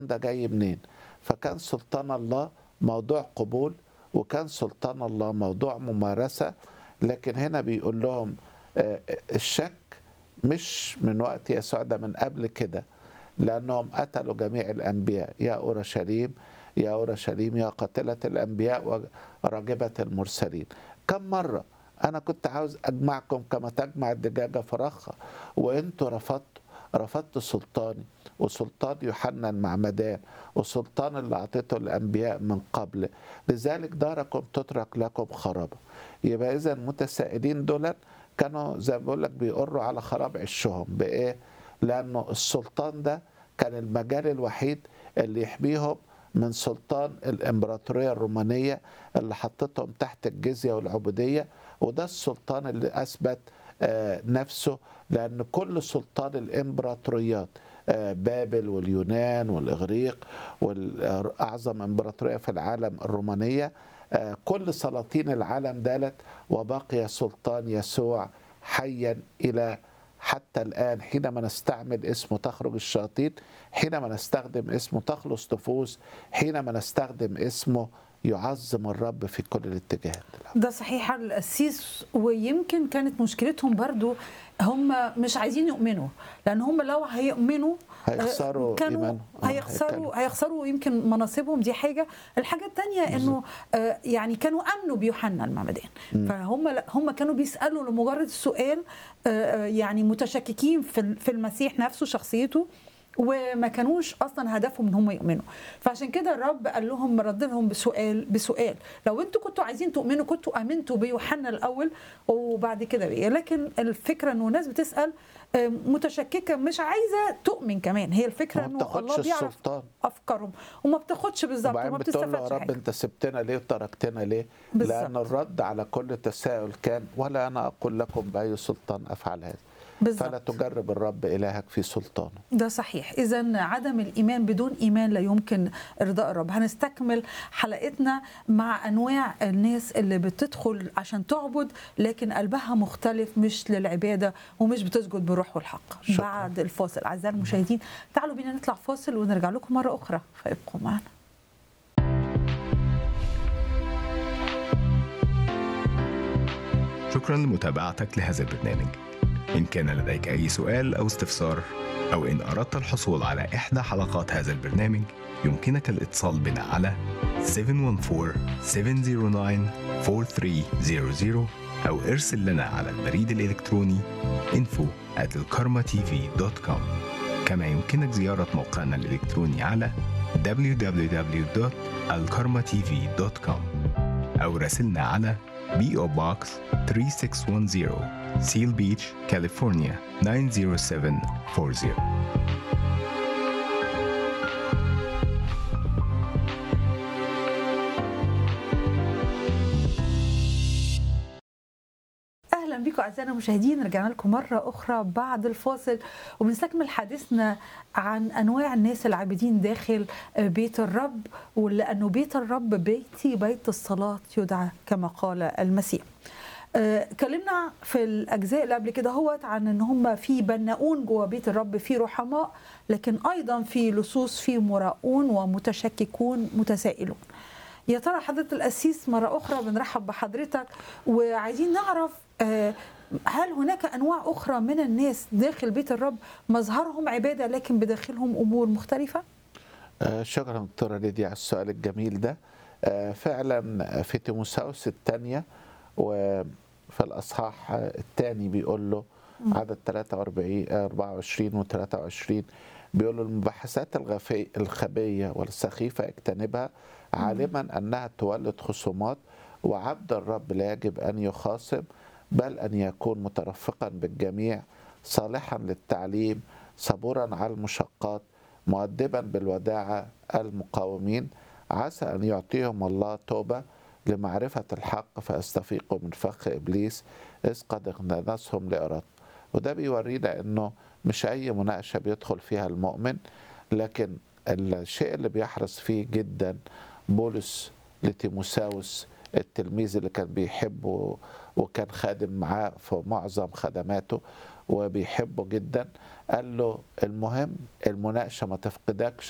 ده جاي منين فكان سلطان الله موضوع قبول وكان سلطان الله موضوع ممارسة لكن هنا بيقول لهم آه، الشك مش من وقت يسوع ده من قبل كده لأنهم قتلوا جميع الأنبياء يا أورشليم يا أورشليم يا قاتلة الأنبياء وراجبة المرسلين كم مرة أنا كنت عاوز أجمعكم كما تجمع الدجاجة فراخها وأنتوا رفضتوا رفضت سلطاني وسلطان يوحنا المعمدان وسلطان اللي أعطيته الأنبياء من قبل لذلك داركم تترك لكم خرابة يبقى إذا المتسائلين دول كانوا زي ما بقول لك بيقروا على خراب عشهم بإيه؟ لأنه السلطان ده كان المجال الوحيد اللي يحميهم من سلطان الإمبراطورية الرومانية اللي حطتهم تحت الجزية والعبودية وده السلطان اللي أثبت آه، نفسه لأن كل سلطان الإمبراطوريات آه، بابل واليونان والإغريق والأعظم إمبراطورية في العالم الرومانية آه، كل سلاطين العالم دالت وبقي سلطان يسوع حيا إلى حتى الآن حينما نستعمل اسمه تخرج الشياطين حينما نستخدم اسمه تخلص نفوس حينما نستخدم اسمه يعظم الرب في كل الاتجاهات ده صحيح القسيس ويمكن كانت مشكلتهم برضو هم مش عايزين يؤمنوا لان هم لو هيؤمنوا هيخسروا كانوا إيمانهم. آه، هيخسروا هيكلوا. هيخسروا يمكن مناصبهم دي حاجه الحاجه الثانيه انه آه، يعني كانوا امنوا بيوحنا المعمدان فهم هم كانوا بيسالوا لمجرد السؤال آه، آه، يعني متشككين في في المسيح نفسه شخصيته وما كانوش اصلا هدفهم ان هم يؤمنوا فعشان كده الرب قال لهم رد لهم بسؤال بسؤال لو انتوا كنتوا عايزين تؤمنوا كنتوا امنتوا بيوحنا الاول وبعد كده بيه لكن الفكره انه الناس بتسال آه، متشككه مش عايزه تؤمن كمان هي الفكره ما انه بتاخدش الله بيعرف السلطان. افكارهم وما بتاخدش بالظبط وبعدين وما بتقول له يا بتستفادش رب حاجه انت سبتنا ليه وتركتنا ليه؟ بالظبط. لان الرد على كل تساؤل كان ولا انا اقول لكم باي سلطان افعل هذا فلا بالظبط تجرب الرب الهك في سلطانه ده صحيح اذا عدم الايمان بدون ايمان لا يمكن ارضاء الرب هنستكمل حلقتنا مع انواع الناس اللي بتدخل عشان تعبد لكن قلبها مختلف مش للعباده ومش بتسجد بالروح والحق شكراً. بعد الفاصل اعزائي المشاهدين تعالوا بينا نطلع فاصل ونرجع لكم مره اخرى فابقوا معنا شكرا لمتابعتك لهذا البرنامج إن كان لديك أي سؤال أو استفسار أو إن أردت الحصول على إحدى حلقات هذا البرنامج يمكنك الاتصال بنا على 714-709-4300 أو ارسل لنا على البريد الإلكتروني info at الكارما كما يمكنك زيارة موقعنا الإلكتروني على www.alkarmatv.com أو راسلنا على PO Box 3610 Seal Beach, California 90740 اهلا بكم اعزائنا المشاهدين رجعنا لكم مره اخرى بعد الفاصل وبنستكمل حديثنا عن انواع الناس العابدين داخل بيت الرب ولانه بيت الرب بيتي بيت الصلاه يدعى كما قال المسيح آه، اتكلمنا في الاجزاء اللي قبل كده هوت عن ان هم في بناؤون جوه بيت الرب في رحماء لكن ايضا في لصوص في مراؤون ومتشككون متسائلون يا ترى حضرة القسيس مرة أخرى بنرحب بحضرتك وعايزين نعرف آه، هل هناك أنواع أخرى من الناس داخل بيت الرب مظهرهم عبادة لكن بداخلهم أمور مختلفة؟ آه، شكرا دكتورة ليديا على السؤال الجميل ده آه، فعلا في تيموساوس الثانية وفي الأصحاح الثاني بيقول له عدد 43 آه، 24 و 23 بيقول له المباحثات الغفي الخبية والسخيفة اجتنبها عالما أنها تولد خصومات وعبد الرب لا يجب أن يخاصم بل أن يكون مترفقا بالجميع صالحا للتعليم صبورا على المشقات مؤدبا بالوداعة المقاومين عسى أن يعطيهم الله توبة لمعرفة الحق فيستفيقوا من فخ إبليس إذ قد اغتنسهم لإرادته وده بيورينا أنه مش أي مناقشة بيدخل فيها المؤمن لكن الشيء اللي بيحرص فيه جدا بولس لتيموساوس التلميذ اللي كان بيحبه وكان خادم معاه في معظم خدماته وبيحبه جدا قال له المهم المناقشه ما تفقدكش